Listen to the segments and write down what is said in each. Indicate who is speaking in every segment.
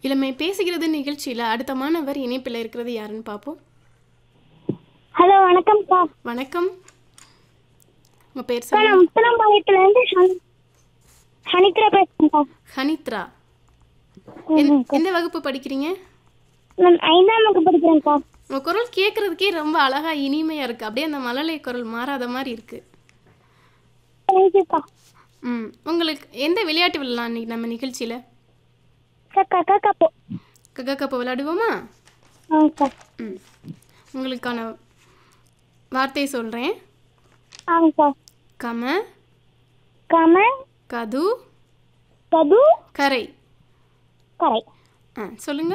Speaker 1: இளமை பேசுகிறது நிகழ்ச்சியில் அடுத்த மாணவர் இணைப்பில் இருக்கிறது யாருன்னு பார்ப்போம்
Speaker 2: ஹலோ வணக்கம்க்கா
Speaker 1: வணக்கம் உங்கள் பேர்
Speaker 2: அக்கா, நான்
Speaker 1: சொல்லுங்க
Speaker 2: முத்தலாம்பாளையத்துலேருந்து ஹனி ஹனித்ரா பேசுகிறேன்க்கா
Speaker 1: ஹனித்ரா எந்த- எந்த வகுப்பு படிக்கிறீங்க
Speaker 2: நான் ஐந்தாம் வகுப்பு படிக்கிறேன்க்கா
Speaker 1: உங்கள் குரல் கேட்குறதுக்கே ரொம்ப அழகா இனிமையாக இருக்குது அப்படியே அந்த மழலை குரல் மாறாத மாதிரி இருக்குது
Speaker 2: தேங்க்யூக்கா
Speaker 1: ம் உங்களுக்கு எந்த விளையாட்டு விளையாடலாம் இன்னைக்கு நம்ம நிகழ்ச்சியில்
Speaker 2: அக்கா அக்கா அக்கா போ
Speaker 1: கக்கா கப்போ விளையாடுவோமா
Speaker 2: ஆங்க்கா
Speaker 1: ம் உங்களுக்கான வார்த்தை சொல்கிறேன்
Speaker 2: ஆங்க்கா
Speaker 1: கம
Speaker 2: கம
Speaker 1: கது
Speaker 2: கது
Speaker 1: கரை
Speaker 2: கரை
Speaker 1: ஆ சொல்லுங்க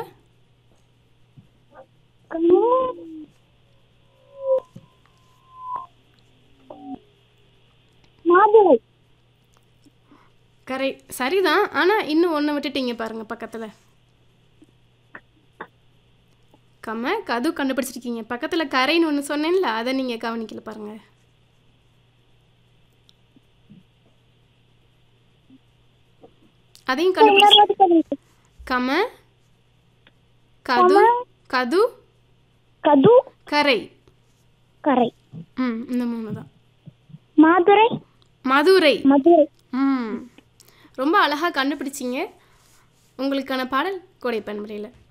Speaker 2: கமு மாதுளை
Speaker 1: கரை சரிதான் ஆனால் இன்னும் ஒன்று விட்டுட்டீங்க பாருங்க பக்கத்தில் கம கது கண்டுபிடிச்சிருக்கீங்க பக்கத்தில் கரைன்னு ஒன்று சொன்னேன்ல அதை நீங்கள் கவனிக்கல பாருங்க அதையும் கண்டுபிடிச்சி
Speaker 2: இன்னொரு வாட்டி சொல்லுங்க.
Speaker 1: கம கது கது
Speaker 2: கது
Speaker 1: கரை
Speaker 2: கரை
Speaker 1: ம் இந்த மூணு தான்
Speaker 2: மாதுரை
Speaker 1: மதுரை
Speaker 2: மதுரை
Speaker 1: ம் ரொம்ப அழகாக கண்டுபிடிச்சிங்க உங்களுக்கான பாடல் கோடை பன்முறையில்